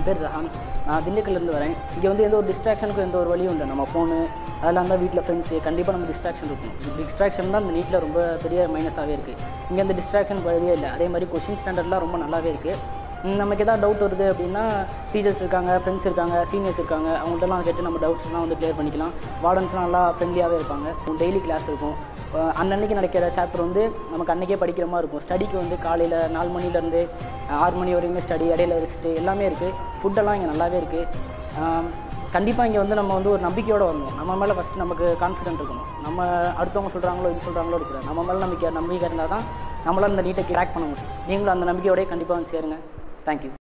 என் பேர் ஜஹான் நான் திண்டுக்கல்லேருந்து வரேன் இங்கே வந்து எந்த ஒரு டிஸ்ட்ராக்ஷனுக்கும் எந்த ஒரு வழியும் இல்லை நம்ம ஃபோனு அதெல்லாம் தான் வீட்டில் ஃப்ரெண்ட்ஸு கண்டிப்பாக நம்ம டிஸ்ட்ராக்ஷன் இருக்கும் டிஸ்ட்ராக்ஷன் தான் இந்த நீட்டில் ரொம்ப பெரிய மைனஸாகவே இருக்குது இங்கே அந்த டிஸ்ட்ராக்ஷன் வழியே இல்லை அதே மாதிரி கொஷின் ஸ்டாண்டர்ட்லாம் ரொம்ப நல்லாவே இருக்குது ம், நமக்கு எதாவது டவுட் வருது அப்படின்னா டீச்சர்ஸ் இருக்காங்க ஃப்ரெண்ட்ஸ் இருக்காங்க சீனியர்ஸ் இருக்காங்க அவங்கள்ட்டலாம் கேட்டு நம்ம டவுட்ஸ்லாம் வந்து க்ளியர் பண்ணிக்கலாம் வார்டன்ஸ்லாம் நல்லா ஃப்ரெண்ட்லியாகவே இருப்பாங்க டெய்லி கிளாஸ் இருக்கும் அஹ் அன்னன்னைக்கு நடக்கிற சாப்டர் வந்து நமக்கு அன்றைக்கே படிக்கிற மாதிரி இருக்கும் ஸ்டடிக்கு வந்து காலையில் நாலு மணிலேருந்து ஆறு மணி வரையுமே ஸ்டடி இடையில ரெஸ்ட்டு எல்லாமே இருக்குது ஃபுட்டெல்லாம் இங்கே நல்லாவே இருக்குது கண்டிப்பாக இங்கே வந்து நம்ம வந்து ஒரு நம்பிக்கையோடு வரணும் நம்ம மேலே ஃபஸ்ட்டு நமக்கு கான்ஃபிடென்ட் இருக்கணும் நம்ம அடுத்தவங்க சொல்கிறாங்களோ இது சொல்கிறாங்களோ இருக்கிற நம்ம மேலே நம்பிக்கை நம்பிக்கை இருந்தால் தான் நம்மளால் இந்த நீட்டை கிராக் பண்ண முடியும் நீங்களும் அந்த நம்பிக்கையோடய கண்டிப்பாக வந்து சேருங்க தேங்க்யூ